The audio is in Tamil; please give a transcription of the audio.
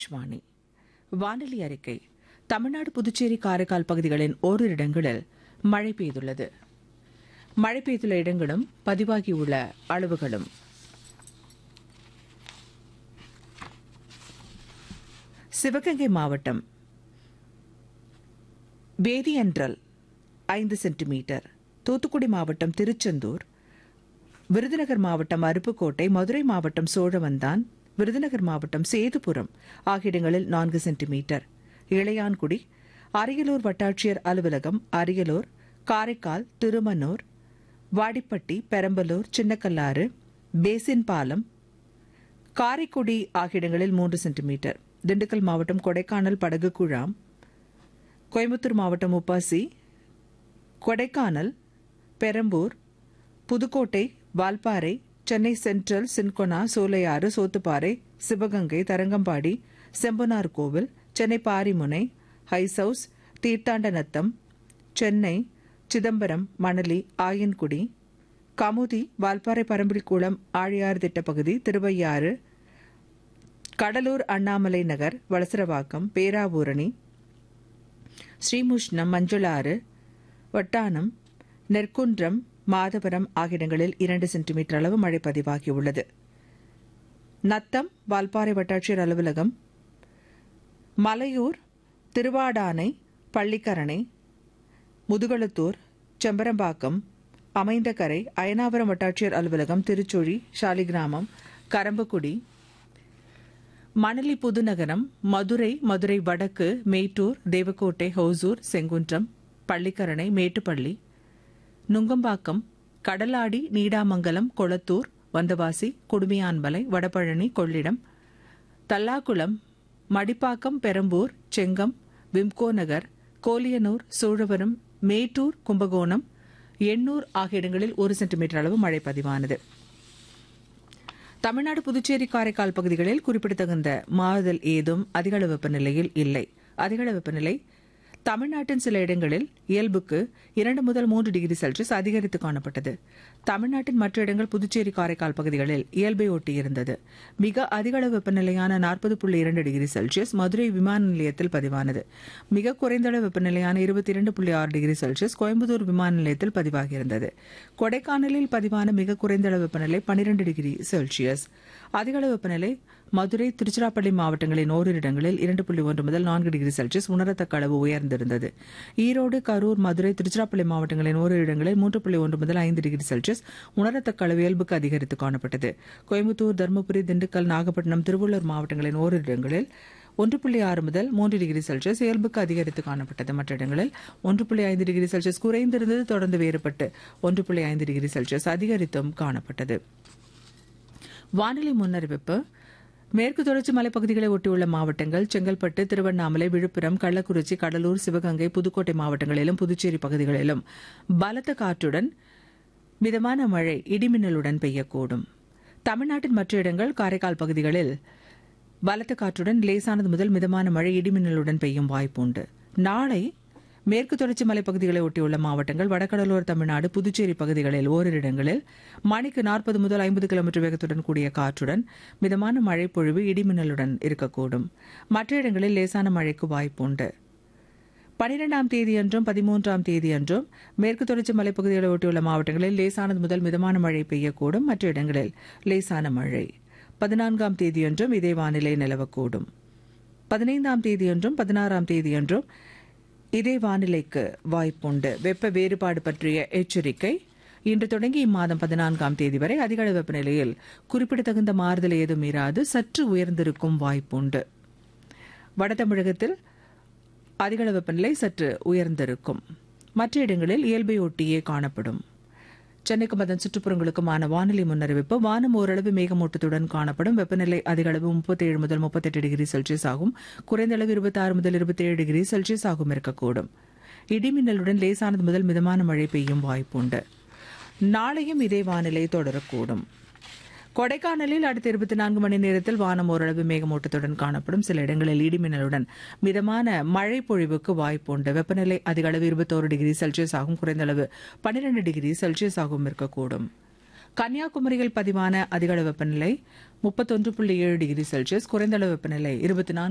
வாணி வானிலை அறிக்கை தமிழ்நாடு புதுச்சேரி காரைக்கால் பகுதிகளின் ஓரிரு இடங்களில் மழை பெய்துள்ளது மழை பெய்துள்ள இடங்களும் பதிவாகியுள்ள அளவுகளும் சிவகங்கை மாவட்டம் வேதியன்றல் ஐந்து சென்டிமீட்டர் தூத்துக்குடி மாவட்டம் திருச்செந்தூர் விருதுநகர் மாவட்டம் அருப்புக்கோட்டை மதுரை மாவட்டம் சோழவந்தான் விருதுநகர் மாவட்டம் சேதுபுரம் ஆகிய இடங்களில் நான்கு சென்டிமீட்டர் இளையான்குடி அரியலூர் வட்டாட்சியர் அலுவலகம் அரியலூர் காரைக்கால் திருமன்னூர் வாடிப்பட்டி பெரம்பலூர் சின்னக்கல்லாறு பேசின் பாலம் காரைக்குடி ஆகிய இடங்களில் மூன்று சென்டிமீட்டர் திண்டுக்கல் மாவட்டம் கொடைக்கானல் படகு குழாம் கோயம்புத்தூர் மாவட்டம் உப்பாசி கொடைக்கானல் பெரம்பூர் புதுக்கோட்டை வால்பாறை சென்னை சென்ட்ரல் சின்கொனா சோலையாறு சோத்துப்பாறை சிவகங்கை தரங்கம்பாடி செம்பனார் கோவில் சென்னை பாரிமுனை ஹைஸ் ஹவுஸ் தீர்த்தாண்டநத்தம் சென்னை சிதம்பரம் மணலி ஆயன்குடி கமுதி வால்பாறை பரம்பிக்குளம் ஆழியாறு திட்டப்பகுதி திருவையாறு கடலூர் அண்ணாமலை நகர் வளசரவாக்கம் பேராவூரணி ஸ்ரீமுஷ்ணம் மஞ்சளாறு வட்டானம் நெற்குன்றம் மாதவரம் ஆகிய இடங்களில் இரண்டு சென்டிமீட்டர் அளவு மழை பதிவாகியுள்ளது நத்தம் வால்பாறை வட்டாட்சியர் அலுவலகம் மலையூர் திருவாடானை பள்ளிக்கரணை முதுகளத்தூர் செம்பரம்பாக்கம் அமைந்தகரை அயனாவரம் வட்டாட்சியர் அலுவலகம் திருச்சுழி சாலிகிராமம் கரம்பக்குடி மணலி புதுநகரம் மதுரை மதுரை வடக்கு மேட்டூர் தேவக்கோட்டை ஹோசூர் செங்குன்றம் பள்ளிக்கரணை மேட்டுப்பள்ளி நுங்கம்பாக்கம் கடலாடி நீடாமங்கலம் கொளத்தூர் வந்தவாசி குடுமியான்மலை வடபழனி கொள்ளிடம் தல்லாக்குளம் மடிப்பாக்கம் பெரம்பூர் செங்கம் விம்கோ நகர் கோலியனூர் சோழவரம் மேட்டூர் கும்பகோணம் எண்ணூர் ஆகிய இடங்களில் ஒரு சென்டிமீட்டர் அளவு மழை பதிவானது தமிழ்நாடு புதுச்சேரி காரைக்கால் பகுதிகளில் குறிப்பிடத்தகுந்த மாறுதல் ஏதும் அதிகள வெப்பநிலையில் இல்லை அதிகள வெப்பநிலை தமிழ்நாட்டின் சில இடங்களில் இயல்புக்கு இரண்டு முதல் மூன்று டிகிரி செல்சியஸ் அதிகரித்து காணப்பட்டது தமிழ்நாட்டின் மற்ற இடங்கள் புதுச்சேரி காரைக்கால் பகுதிகளில் இயல்பை ஒட்டியிருந்தது மிக அதிகள வெப்பநிலையான நாற்பது புள்ளி இரண்டு டிகிரி செல்சியஸ் மதுரை விமான நிலையத்தில் பதிவானது மிக குறைந்த அளவு வெப்பநிலையான இருபத்தி இரண்டு புள்ளி ஆறு டிகிரி செல்சியஸ் கோயம்புத்தூர் விமான நிலையத்தில் பதிவாகியிருந்தது கொடைக்கானலில் பதிவான மிக குறைந்த அளவு வெப்பநிலை பனிரெண்டு டிகிரி செல்சியஸ் அதிக அளவு வெப்பநிலை மதுரை திருச்சிராப்பள்ளி மாவட்டங்களின் ஓரிரு இடங்களில் இரண்டு புள்ளி ஒன்று முதல் நான்கு டிகிரி செல்சியஸ் உணரத்தக்க அளவு உயர்ந்திருந்தது ஈரோடு கரூர் மதுரை திருச்சிராப்பள்ளி மாவட்டங்களின் ஓரிரு இடங்களில் மூன்று புள்ளி ஒன்று முதல் ஐந்து டிகிரி செல்சியஸ் உணரத்தக்க அளவு இயல்புக்கு அதிகரித்து காணப்பட்டது கோயம்புத்தூர் தருமபுரி திண்டுக்கல் நாகப்பட்டினம் திருவள்ளூர் மாவட்டங்களின் ஓரிரு இடங்களில் ஒன்று புள்ளி ஆறு முதல் மூன்று டிகிரி செல்சியஸ் இயல்புக்கு அதிகரித்து காணப்பட்டது மற்ற இடங்களில் ஒன்று புள்ளி ஐந்து டிகிரி செல்சியஸ் குறைந்திருந்தது தொடர்ந்து வேறுபட்டு ஒன்று புள்ளி ஐந்து டிகிரி செல்சியஸ் அதிகரித்தும் காணப்பட்டது வானிலை முன்னறிவிப்பு மேற்கு தொடர்ச்சி மலைப்பகுதிகளை ஒட்டியுள்ள மாவட்டங்கள் செங்கல்பட்டு திருவண்ணாமலை விழுப்புரம் கள்ளக்குறிச்சி கடலூர் சிவகங்கை புதுக்கோட்டை மாவட்டங்களிலும் புதுச்சேரி பகுதிகளிலும் பலத்த காற்றுடன் மிதமான மழை இடிமின்னலுடன் பெய்யக்கூடும் தமிழ்நாட்டின் மற்ற இடங்கள் காரைக்கால் பகுதிகளில் பலத்த காற்றுடன் லேசானது முதல் மிதமான மழை இடிமின்னலுடன் பெய்யும் வாய்ப்புண்டு நாளை மேற்கு தொடர்ச்சி மலைப்பகுதிகளை ஒட்டியுள்ள மாவட்டங்கள் வடகடலோர தமிழ்நாடு புதுச்சேரி பகுதிகளில் ஓரிரு இடங்களில் மணிக்கு நாற்பது முதல் ஐம்பது கிலோமீட்டர் வேகத்துடன் கூடிய காற்றுடன் மிதமான மழை பொழிவு இடிமின்னலுடன் இருக்கக்கூடும் மற்ற இடங்களில் லேசான மழைக்கு வாய்ப்புண்டு பனிரெண்டாம் தேதியன்றும் பதிமூன்றாம் தேதியன்றும் மேற்கு தொடர்ச்சி மலைப்பகுதிகளை ஒட்டியுள்ள மாவட்டங்களில் லேசானது முதல் மிதமான மழை பெய்யக்கூடும் மற்ற இடங்களில் லேசான மழை பதினான்காம் தேதியன்றும் இதே வானிலை நிலவக்கூடும் பதினைந்தாம் தேதியன்றும் பதினாறாம் தேதியன்றும் இதே வானிலைக்கு வாய்ப்புண்டு வெப்ப வேறுபாடு பற்றிய எச்சரிக்கை இன்று தொடங்கி இம்மாதம் பதினான்காம் தேதி வரை அதிக அளவு வெப்பநிலையில் குறிப்பிடத்தகுந்த மாறுதல் ஏதும் இராது சற்று உயர்ந்திருக்கும் வாய்ப்புண்டு வட தமிழகத்தில் அதிக அளவு வெப்பநிலை சற்று உயர்ந்திருக்கும் மற்ற இடங்களில் இயல்பை ஒட்டியே காணப்படும் சென்னைக்கும் அதன் சுற்றுப்புறங்களுக்குமான வானிலை முன்னறிவிப்பு வானம் ஓரளவு மேகமூட்டத்துடன் காணப்படும் வெப்பநிலை அதிக அளவு முப்பத்தி ஏழு முதல் முப்பத்தெட்டு டிகிரி செல்சியஸ் ஆகும் குறைந்த அளவு இருபத்தி ஆறு முதல் இருபத்தி ஏழு டிகிரி செல்சியஸ் ஆகும் இருக்கக்கூடும் இடிமின்னலுடன் லேசானது முதல் மிதமான மழை பெய்யும் வாய்ப்புண்டு நாளையும் இதே வானிலை தொடரக்கூடும் கொடைக்கானலில் அடுத்த இருபத்தி நான்கு மணி நேரத்தில் வானம் ஓரளவு மேகமூட்டத்துடன் காணப்படும் சில இடங்களில் இடிமின்னலுடன் மிதமான மழை பொழிவுக்கு வாய்ப்புண்டு வெப்பநிலை அதிக அளவு இருபத்தோரு டிகிரி செல்சியஸ் ஆகும் குறைந்த அளவு பன்னிரண்டு டிகிரி செல்சியஸ் ஆகும் இருக்கக்கூடும் கன்னியாகுமரியில் பதிவான அதிகளவு வெப்பநிலை முப்பத்தொன்று புள்ளி ஏழு டிகிரி செல்சியஸ் குறைந்த அளவு வெப்பநிலை இருபத்தி நான்கு